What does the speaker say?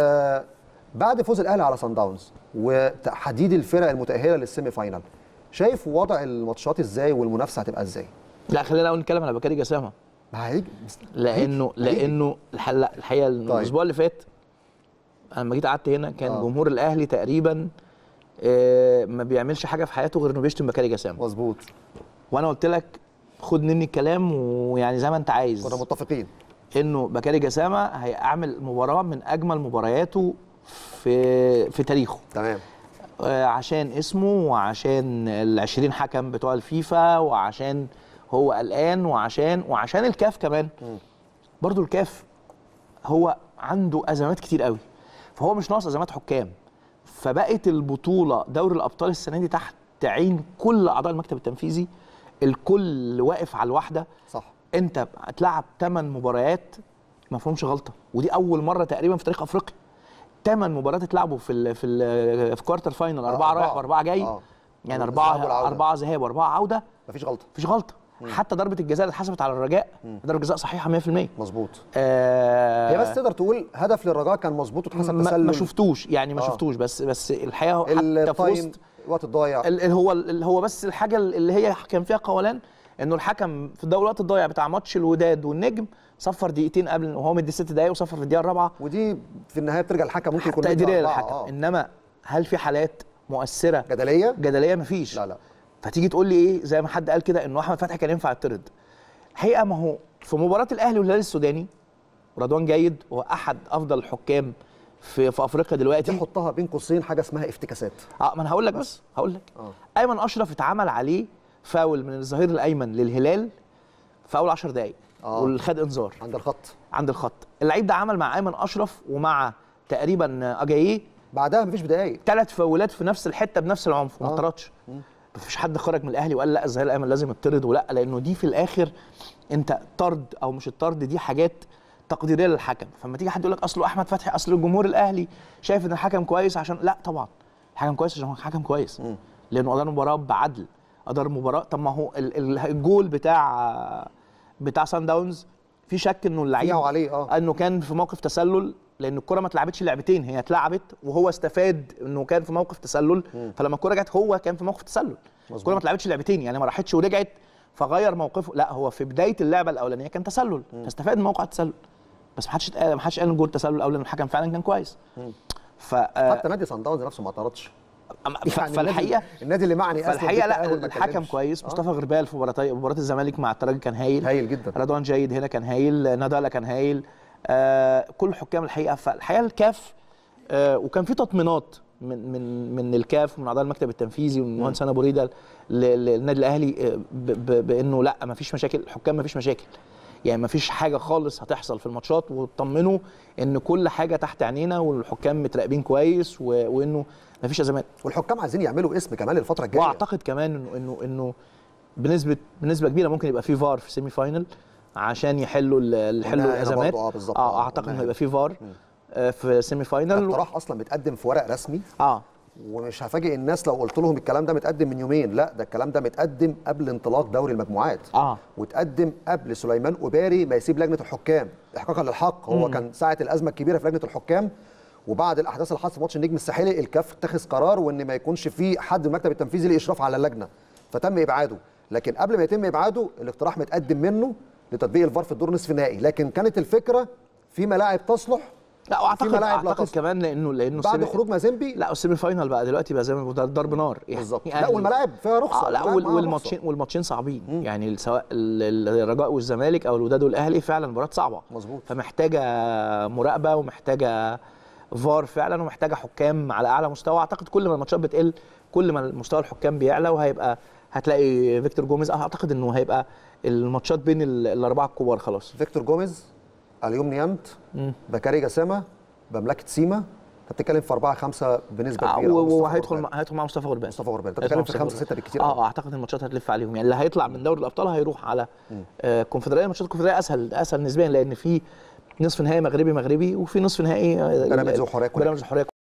بعد فوز الاهلي على سان داونز وتحديد الفرق المتاهله للسيمي فاينال شايف وضع الماتشات ازاي والمنافسه هتبقى ازاي؟ لا خلينا الاول نتكلم على بكاري جسامه ما هيجي لانه هيجي. لانه الح- لا، الحقيقه الاسبوع اللي فات انا لما جيت قعدت هنا كان آه. جمهور الاهلي تقريبا آه، ما بيعملش حاجه في حياته غير انه بيشتم بكاري جسامه مظبوط وانا قلت لك خد مني الكلام ويعني زي ما انت عايز كنا متفقين انه بكاري جسامه هيعمل مباراه من اجمل مبارياته في في تاريخه تمام آه، عشان اسمه وعشان ال 20 حكم بتوع الفيفا وعشان هو قلقان وعشان وعشان الكاف كمان برضو الكاف هو عنده ازمات كتير قوي فهو مش ناقص ازمات حكام فبقت البطوله دوري الابطال السنه دي تحت عين كل اعضاء المكتب التنفيذي الكل واقف على الواحده صح انت هتلعب 8 مباريات ما فيهمش غلطه ودي اول مره تقريبا في تاريخ افريقيا 8 مباريات اتلعبوا في ال في ال في كوارتر فاينل اربعه رايح أربعة. واربعه جاي آه. يعني الذهاب اربعه والعودة. اربعه ذهاب واربعه عوده مفيش غلطه مفيش غلطه حتى ضربه الجزاء اللي اتحسبت على الرجاء ضربه جزاء صحيحه 100% مظبوط آه هي بس تقدر تقول هدف للرجاء كان مظبوط واتحسب ما, تسلل ما شفتوش يعني ما آه. شفتوش بس بس الحقيقه حتى في التايم وسط الوقت الضايع ال- ال- هو ال- هو بس الحاجه اللي هي كان فيها قولان انه الحكم في الدوري الوقت الضايع بتاع ماتش الوداد والنجم صفر دقيقتين قبل وهو مدي ست دقايق وصفر في الدقيقه الرابعه ودي في النهايه بترجع الحكم ممكن يكون تقديريه مدي أربعة، للحكم آه. انما هل في حالات مؤثره جدليه جدليه مفيش لا لا فتيجي تقول لي ايه زي ما حد قال كده انه احمد فتحي كان ينفع يطرد الحقيقه ما هو في مباراه الاهلي والهلال السوداني رضوان جيد هو احد افضل الحكام في في افريقيا دي دلوقتي حطها بين قوسين حاجه اسمها افتكاسات اه ما انا هقول لك بس هقول لك آه. ايمن اشرف اتعمل عليه فاول من الظهير الايمن للهلال في اول 10 دقائق آه. والخد انذار عند الخط عند الخط اللعيب ده عمل مع ايمن اشرف ومع تقريبا اجاييه بعدها مفيش بدقايق ثلاث فاولات في نفس الحته بنفس العنف وما آه. طردش مفيش حد خرج من الاهلي وقال لا الظهير الايمن لازم يطرد ولا لانه دي في الاخر انت طرد او مش الطرد دي حاجات تقديريه للحكم فلما تيجي حد يقول لك اصله احمد فتحي اصل الجمهور الاهلي شايف ان الحكم كويس عشان لا طبعا الحكم كويس عشان هو حكم كويس لانه ادار المباراه بعدل ادار المباراه طب ما هو ال- ال- الجول بتاع بتاع سان داونز في شك انه اللعيب فيها وعليه اه انه كان في موقف تسلل لان الكره ما اتلعبتش لعبتين هي اتلعبت وهو استفاد انه كان في موقف تسلل فلما الكره جت هو كان في موقف تسلل الكره ما اتلعبتش لعبتين يعني ما راحتش ورجعت فغير موقفه لا هو في بدايه اللعبه الاولانيه كان تسلل فاستفاد من موقع التسلل بس ما حدش اتقال ما حدش قال ان الجول تسلل الاول لان الحكم فعلا كان كويس ف آه، حتى نادي سان داونز نفسه ما اعترضش أما- ف- يعني فالحقيقه النادي- النادي اللي معني أصلاً فالحقيقه لا بالتأهل ما الحكم اتكلمش. كويس آه. مصطفى غربال في مباراه مباراه الزمالك مع الترجي كان هايل هايل جدا رضوان جيد هنا كان هايل نادالا كان هايل آه كل الحكام الحقيقه فالحقيقه الكاف آه وكان في تطمينات من من من الكاف ومن اعضاء المكتب التنفيذي ومن المهندس انا بريده ل- للنادي الاهلي آه، ب- ب- بانه لا ما فيش مشاكل الحكام ما فيش مشاكل يعني ما فيش حاجه خالص هتحصل في الماتشات وطمنوا ان كل حاجه تحت عينينا والحكام متراقبين كويس و- وانه ما فيش ازمات والحكام عايزين يعملوا اسم كمان الفتره الجايه واعتقد كمان انه انه انه بنسبه بنسبه كبيره ممكن يبقى في فار في سيمي فاينل عشان يحلوا ال- يحلوا هنا الازمات برضو، آه، بالظبط، اه آه، اعتقد هنا انه يبقى في فار آه، في سيمي فاينل اقتراح اصلا متقدم في ورق رسمي اه ومش هفاجئ الناس لو قلت لهم الكلام ده متقدم من يومين لا ده الكلام ده متقدم قبل انطلاق دوري المجموعات اه وتقدم قبل سليمان أباري ما يسيب لجنه الحكام احقاقا للحق هو مم. كان ساعه الازمه الكبيره في لجنه الحكام وبعد الاحداث اللي حصلت في ماتش النجم الساحلي الكاف اتخذ قرار وان ما يكونش في حد من المكتب التنفيذي لاشراف على اللجنه فتم ابعاده لكن قبل ما يتم ابعاده الاقتراح متقدم منه لتطبيق الفار في الدور نصف النهائي لكن كانت الفكره في ملاعب تصلح لا واعتقد ملاعب لا اعتقد تصل. كمان لانه لانه بعد السيمي- خروج مازيمبي لا السيمي فاينل بقى دلوقتي بقى زي ما بيقولوا ضرب نار بالظبط لا والملاعب فيها رخصه اه لا الملاعب وال- معاها والماتشين رخصة. والماتشين صعبين يعني سواء ال- ال- الرجاء والزمالك او الوداد والاهلي فعلا مباراه صعبه مظبوط. فمحتاجه مراقبه ومحتاجه فار فعلا ومحتاجه حكام على اعلى مستوى اعتقد كل ما الماتشات بتقل كل ما مستوى الحكام بيعلى وهيبقى هتلاقي فيكتور جوميز اعتقد انه هيبقى الماتشات بين ال- الاربعه الكبار خلاص فيكتور جوميز اليوم نيانت مم. بكاري جسامه بملكه سيما انت بتتكلم في 4 5 بنسبه آه، كبيره و- أو مصطفى وهيدخل غربال. مع- هيدخل مع مصطفى غربال مصطفى غربال انت هيدخل مع بتتكلم في مصطفى 5 6 بالكتير اه اعتقد الماتشات هتلف عليهم يعني اللي هيطلع من دوري الابطال هيروح على آه كونفدراليه ماتشات الكونفدراليه اسهل اسهل نسبيا لان في نصف نهائي مغربي مغربي وفي نصف نهائي آه، بيراميدز وحوريه كوناكري. بيراميدز وحوريه